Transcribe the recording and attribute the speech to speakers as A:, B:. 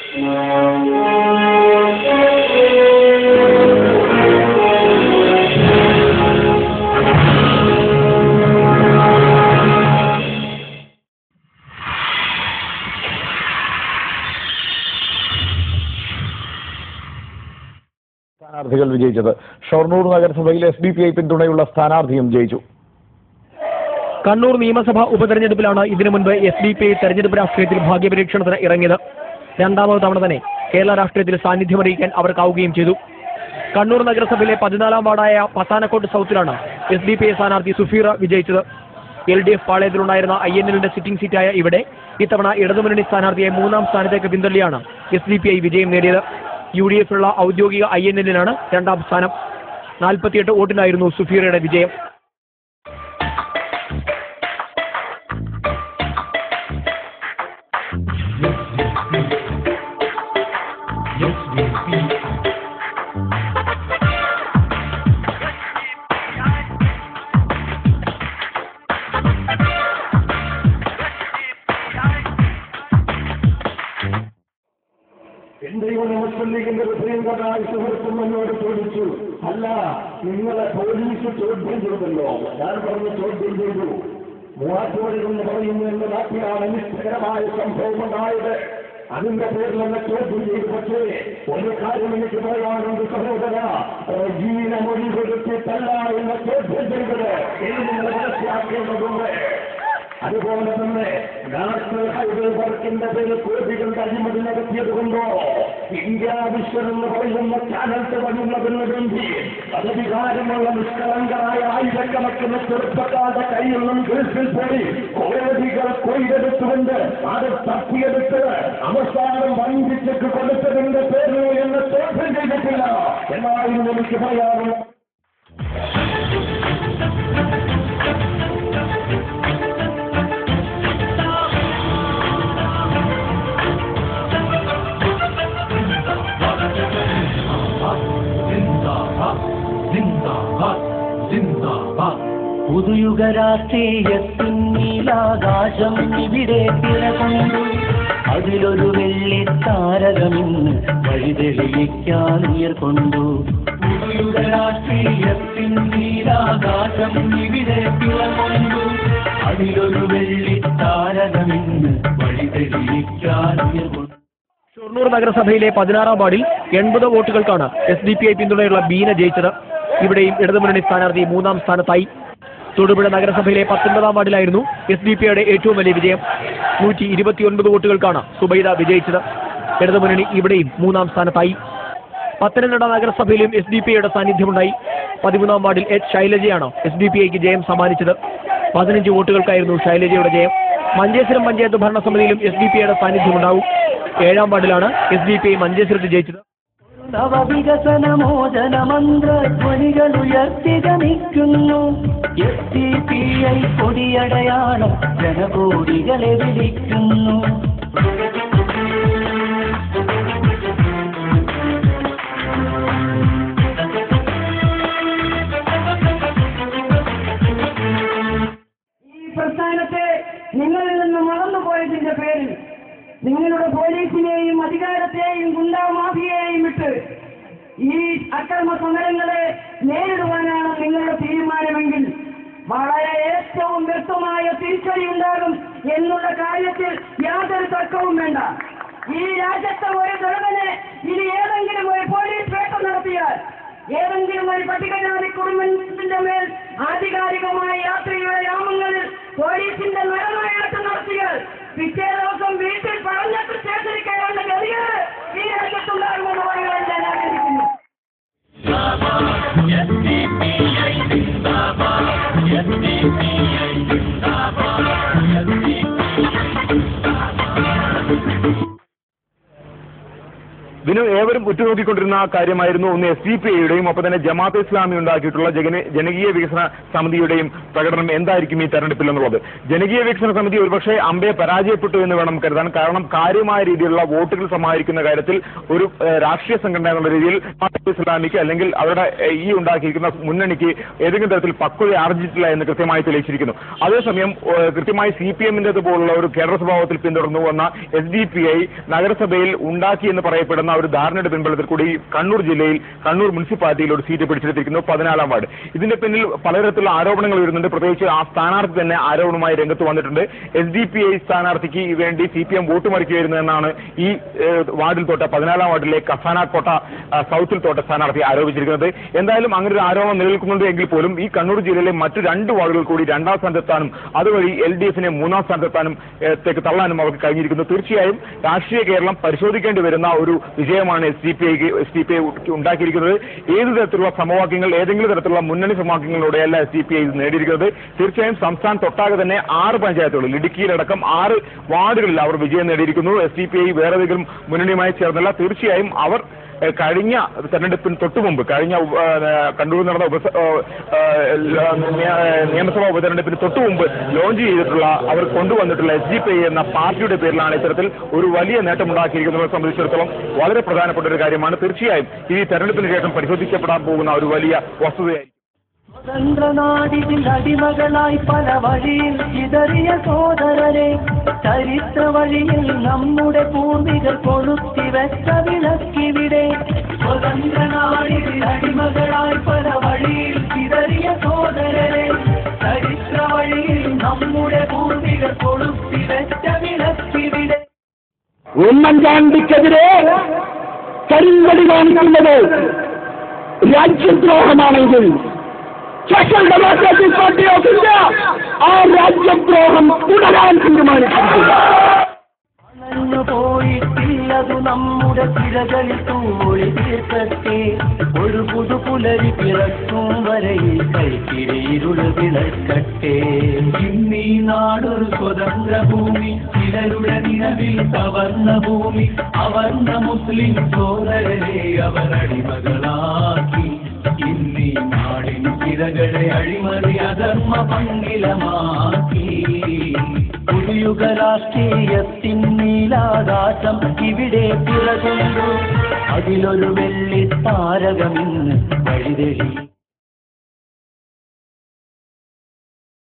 A: സ്ഥാനാർത്ഥികൾ വിജയിച്ചത് ഷൊർണൂർ നഗരസഭയിൽ എസ് ഡി പി ഐ പിന്തുണയുള്ള സ്ഥാനാർത്ഥിയും ജയിച്ചു
B: കണ്ണൂർ നിയമസഭാ ഉപതെരഞ്ഞെടുപ്പിലാണ് ഇതിനു മുൻപ് എസ് ഡി പി ഐ തെരഞ്ഞെടുപ്പ് രാഷ്ട്രീയത്തിൽ ഭാഗ്യപരീക്ഷണത്തിന് ഇറങ്ങിയത് രണ്ടാമത് തവണ തന്നെ കേരള രാഷ്ട്രീയത്തിൽ സാന്നിധ്യമറിയിക്കാൻ അവർക്കാവുകയും ചെയ്തു കണ്ണൂർ നഗരസഭയിലെ പതിനാലാം വാർഡായ പത്താനക്കോട്ട് സൗത്തിലാണ് എസ് ഡി പി ഐ സ്ഥാനാർത്ഥി സുഫീറ വിജയിച്ചത് എൽ ഡി എഫ് പാളയത്തിലുണ്ടായിരുന്ന ഐ എൻ എല്ലിന്റെ സിറ്റിംഗ് സീറ്റായ ഇവിടെ ഇത്തവണ ഇടതുമുന്നണി സ്ഥാനാർത്ഥിയെ മൂന്നാം സ്ഥാനത്തേക്ക് പിന്തള്ളിയാണ് എസ് ഡി പി ഐ വിജയം നേടിയത് യു ഡി എഫിലുള്ള ഔദ്യോഗിക ഐ എൻ എല്ലിനാണ് രണ്ടാം സ്ഥാനം നാൽപ്പത്തിയെട്ട് വോട്ടിനായിരുന്നു സുഫീറയുടെ വിജയം
C: എന്റെയും മുസ്ലിം ലീഗിന്റെ പ്രിയങ്കരായ സുഹൃത്തും എന്നോട് ചോദിച്ചു അല്ല നിങ്ങളെ പോലീസ് ചോദ്യം ചെയ്തല്ലോ ഞാൻ പറഞ്ഞ ചോദ്യം ചെയ്തു മൂവാറ്റുപുഴ എന്ന് പറയുന്നു എന്ന നാട്ടിലാണ് അനിഷ്ടകരമായ സംഭവം ഉണ്ടായത് അതിന്റെ പേരിൽ എന്നെ ചോദ്യം ചെയ്തു പക്ഷേ ഒരു കാര്യം എനിക്ക് പറയാനുണ്ട് സഹോദര ജീവന മൊഴി കൊടുത്തിട്ടല്ല എന്നെ ചോദ്യം ചെയ്തത് എന്ന് നിങ്ങൾ മനസ്സിലാക്കേണ്ടതുണ്ട് അതുപോലെ തന്നെ നാഷണൽ ഹൈവേ വർക്കിന്റെ പേരിൽ കോടികളുടെ അഴിമതി നടത്തിയത് കൊണ്ടോ ഇന്ത്യ വിശ്വൻ എന്ന് പറയുന്ന ചാനൽ വഴിയുന്നതിന് വേണ്ടി അനധികാരമുള്ള നിഷ്കളങ്കരായ ആയിരക്കണക്കിന് ചെറുപ്പക്കാരുടെ കയ്യിൽ നിന്നും ഗൾഫിൽ പോയി കോടികൾ കൊയ്തെടുത്തുകൊണ്ട് അത് തപ്പിയെടുത്ത് അവസാനം വഞ്ചിച്ചക്ക് കൊടുത്തതിന്റെ പേരിൽ എന്നെ ചോദ്യം ചെയ്തിട്ടില്ല എന്നായിരുന്നു എനിക്ക് പറയാറുള്ളത്
D: പുതുയുഗ രാഷ്ട്രീയത്തിൻ നീലാകാശം ഇവിടെ തിരകൊണ്ടു അതിലൊരു വെള്ളിത്താരകമിന്ന് വഴിതെളിയിക്കാൻ ഉയർക്കൊണ്ടു പുതുയുഗ രാഷ്ട്രീയത്തിൻ നീലാകാശം ഇവിടെ തിരകൊണ്ടു അതിലൊരു വെള്ളിത്താരകമിന്ന് വഴിതെളിയിക്കാൻ ഉയർക്കൊണ്ടു
B: ഷൊർണൂർ നഗരസഭയിലെ പതിനാറാം വാർഡിൽ എൺപത് വോട്ടുകൾക്കാണ് എസ് ഡി പി ഐ പിന്തുണയുള്ള ബീന ജയിച്ചത് ഇവിടെയും ഇടതുമുന്നണി സ്ഥാനാർത്ഥി മൂന്നാം സ്ഥാനത്തായി തൊടുപുഴ നഗരസഭയിലെ പത്തൊൻപതാം വാർഡിലായിരുന്നു എസ് ഡി പി ഐയുടെ ഏറ്റവും വലിയ വിജയം നൂറ്റി ഇരുപത്തിയൊൻപത് വോട്ടുകൾക്കാണ് സുബൈദ വിജയിച്ചത് ഇടതുമുന്നണി ഇവിടെയും മൂന്നാം സ്ഥാനത്തായി പത്തനംതിട്ട നഗരസഭയിലും എസ് ഡി പി ഐയുടെ സാന്നിധ്യമുണ്ടായി പതിമൂന്നാം വാർഡിൽ എച്ച് ശൈലജയാണ് എസ് ഡി പി ഐക്ക് ജയം സമ്മാനിച്ചത് പതിനഞ്ച് വോട്ടുകൾക്കായിരുന്നു ശൈലജയുടെ ജയം മഞ്ചേശ്വരം പഞ്ചായത്ത് ഭരണസമിതിയിലും എസ് ഡി പി ഐയുടെ സാന്നിധ്യമുണ്ടാവും ഏഴാം വാർഡിലാണ് എസ് ഡി പി ഐ മഞ്ചേശ്വരത്ത് ജയിച്ചത്
D: നവവികസന മോചന മന്ത്രധ്വനികൾ ഉയർത്തി ഗമിക്കുന്നു എസ് ഡി പി ഐ കൊടിയടയാളം ജനകോടികളെ വിളിക്കുന്നു
E: ഈ പ്രസ്ഥാനത്തെ നിങ്ങളിൽ നിന്ന് മറന്നുപോയതിന്റെ പേരിൽ നിങ്ങളുടെ പോലീസിനെയും അധികാരത്തെയും ഗുണ്ടാ മാഫിയയെയും വിട്ട് ഈ അക്രമ സമരങ്ങളെ നേരിടുവാനാണ് നിങ്ങളുടെ തീരുമാനമെങ്കിൽ വളരെ ഏറ്റവും വ്യക്തമായ തിരിച്ചടി ഉണ്ടാകും എന്നുള്ള കാര്യത്തിൽ യാതൊരു തർക്കവും വേണ്ട ഈ രാജ്യത്തെ ഒരു ദുരവനെ ഇനി ഏതെങ്കിലും ഒരു പോലീസ് വേട്ട നടത്തിയാൽ ഏതെങ്കിലും ഒരു പട്ടികജാതി കുടുംബത്തിന്റെ മേൽ ആധികാരികമായ യാത്രയുടെ യാമങ്ങളിൽ പോലീസിന്റെ നരനായിട്ട് നടത്തിയാൽ പിറ്റേ ദിവസം വീട്ടിൽ പറഞ്ഞിട്ട് സ്റ്റേഷനിൽ കയറേണ്ട ഗതികേട് ഈ രാജ്യത്തുണ്ടാകുമെന്ന് പറയാൻ ഞാൻ ആഗ്രഹിക്കുന്നു
F: ഇതിന് ഏവരും ഉറ്റുനോക്കിക്കൊണ്ടിരുന്ന കാര്യമായിരുന്നു ഒന്ന് എസ് ഡി പി ഐയുടെയും ഒപ്പം തന്നെ ജമാഅത്ത് ഇസ്ലാമി ഉണ്ടാക്കിയിട്ടുള്ള ജഗന- ജനകീയ വികസന സമിതിയുടെയും പ്രകടനം എന്തായിരിക്കും ഈ തെരഞ്ഞെടുപ്പിൽ എന്നുള്ളത് ജനകീയ വികസന സമിതി ഒരുപക്ഷെ അമ്പയെ പരാജയപ്പെട്ടു എന്ന് വേണം കരുതാൻ കാരണം കാര്യമായ രീതിയിലുള്ള വോട്ടുകൾ സമാഹരിക്കുന്ന കാര്യത്തിൽ ഒരു ഏഹ്, രാഷ്ട്രീയ സംഘടന എന്നുള്ള രീതിയിൽ ജമാഅത്ത് ഇസ്ലാമിക്ക് അല്ലെങ്കിൽ അവരുടെ ഏഹ്, ഈ ഉണ്ടാക്കിയിരിക്കുന്ന മുന്നണിക്ക് ഏതെങ്കിലും തരത്തിൽ പക്വത ആർജിച്ചിട്ടില്ല എന്ന് കൃത്യമായി തെളിയിച്ചിരിക്കുന്നു അതേസമയം ഏഹ്, കൃത്യമായി സി പി എമ്മിൻ്റെത് പോലുള്ള ഒരു കേഡർ സ്വഭാവത്തിൽ പിന്തുടർന്നു വന്ന എസ് ഡി പി ഐ നഗരസഭയിൽ ഉണ്ടാക്കി എന്ന് പറയപ്പെടുന്ന ഒരു ധാരണയുടെ പിൻബലത്തിൽ കൂടി കണ്ണൂർ ജില്ലയിൽ കണ്ണൂർ മുനിസിപ്പാലിറ്റിയിൽ ഒരു സീറ്റ് പിടിച്ചെടുത്തിരിക്കുന്നു പതിനാലാം വാർഡ് ഇതിന്റെ പിന്നിൽ പലതരത്തിലുള്ള ആരോപണങ്ങൾ വരുന്നുണ്ട് പ്രത്യേകിച്ച് ആ സ്ഥാനാർത്ഥി തന്നെ ആരോപണവുമായി രംഗത്ത് വന്നിട്ടുണ്ട് എസ് ഡി പി ഐ സ്ഥാനാർത്ഥിക്ക് വേണ്ടി സി പി എം വോട്ട് മറിക്കുകയായിരുന്നു എന്നാണ് ഈ ഏഹ്, വാർഡിൽ തോട്ട പതിനാലാം വാർഡിലെ കസാനാക്കോട്ട ആ, സൗത്തിൽ തോട്ട സ്ഥാനാർത്ഥി ആരോപിച്ചിരിക്കുന്നത് എന്തായാലും അങ്ങനെ ഒരു ആരോപണം നിലനിൽക്കുന്നുണ്ട് എങ്കിൽ പോലും ഈ കണ്ണൂർ ജില്ലയിലെ മറ്റു രണ്ട് വാർഡുകൾ കൂടി രണ്ടാം സ്ഥാനത്തെത്താനും അതുവഴി എൽ ഡി എഫിനെ മൂന്നാം സ്ഥാനത്തെത്താനും ഏഹ്, ത്തേക്ക് തള്ളാനും അവർക്ക് കഴിഞ്ഞിരിക്കുന്നു തീർച്ചയായും രാഷ്ട്രീയ കേരളം പരിശോധിക്കേണ്ടി വരുന്ന ഒരു വിജയമാണ് S D P I S D P I ഉണ്ടാക്കിയിരിക്കുന്നത് ഏത് തരത്തിലുള്ള സമവാക്യങ്ങൾ ഏതെങ്കിലും തരത്തിലുള്ള മുന്നണി സമവാക്യങ്ങളിലൂടെയല്ല എസ് ഡി പി ഐ നേടിയിരിക്കുന്നത് തീർച്ചയായും സംസ്ഥാനത്തൊട്ടാകെ തന്നെ ആറ് പഞ്ചായത്തുകളിൽ ഇടുക്കിയിലടക്കം ആറ് വാർഡുകളിൽ അവർ വിജയം നേടിയിരിക്കുന്നു എസ് ഡി പി ഐ വേറെ ഏതെങ്കിലും മുന്നണിയുമായി ചേർന്നല്ല തീർച്ചയായും അവർ ഏഹ്, കഴിഞ്ഞ തെരഞ്ഞെടുപ്പിന് തൊട്ടു മുമ്പ് കഴിഞ്ഞ ഉപ- ഏഹ്, കണ്ണൂരിൽ നടന്ന ഉപ നിയമസഭാ ഉപതെരഞ്ഞെടുപ്പിന് തൊട്ടു മുമ്പ് ലോഞ്ച് ചെയ്തിട്ടുള്ള അവർ കൊണ്ടുവന്നിട്ടുള്ള എസ് ഡി പി ഐ എന്ന പാർട്ടിയുടെ പേരിലാണ് ഇത്തരത്തിൽ ഒരു വലിയ നേട്ടമുണ്ടാക്കിയിരിക്കുന്നതിനെ സംബന്ധിച്ചിടത്തോളം വളരെ പ്രധാനപ്പെട്ട ഒരു കാര്യമാണ് തീർച്ചയായും ഈ തെരഞ്ഞെടുപ്പിന് ശേഷം പരിശോധിക്കപ്പെടാൻ പോകുന്ന ഒരു വലിയ വസ്തുതയായിരിക്കും
D: സ്വതന്ത്രനാടിതിൽ അടിമകളായി പല വഴിയിൽ ചിതറിയ സോദരരെ ചരിത്ര വഴിയിൽ നമ്മുടെ പൂർവികർ കൊളുത്തി വെച്ച വിളക്കിവിടെ സ്വതന്ത്രനാടിതിൽ അടിമകളായി പല വഴിയിൽ ചിതറിയ സോദരരെ ചരിത്ര വഴിയിൽ നമ്മുടെ പൂർവികർ കൊളുത്തി വെച്ച വിളക്കിവിടെ
C: ഉമ്മൻചാണ്ടിക്കെതിരെ കരിങ്കൊടി കാണിക്കുന്നത് രാജ്യദ്രോഹമാണെങ്കിൽ social democratic party of India ആ രാജ്യദ്രോഹം തുടരാൻ തീരുമാനിച്ചിരിക്കുന്നു
D: അണഞ്ഞു പോയിട്ടില്ലതു നമ്മുടെ തിരകളിൽ തൂളി തീർക്കട്ടെ ഒരു പുതുപുലരി പിറക്കും വരയിൽ കൈത്തിരിയിരുൾ വിളക്കട്ടെ ഇന്നീ നാടൊരു സ്വതന്ത്ര ഭൂമി ചിലരുടെ നിലവിൽ കവർന്ന ഭൂമി അവർന്ന മുസ്ലിം സോദരരെ അവർ അടിമകളാക്കി ഇന്നീ നാടിൻ ചിറകളെ അഴിമതി അധർമ്മ പങ്കിലമാക്കി പുതിയുഗ രാഷ്ട്രീയത്തിൻ നീലാകാശം ഇവിടെ പിറകുന്നു അതിലൊരു വെള്ളി താരകമിന്ന് വഴിതെളി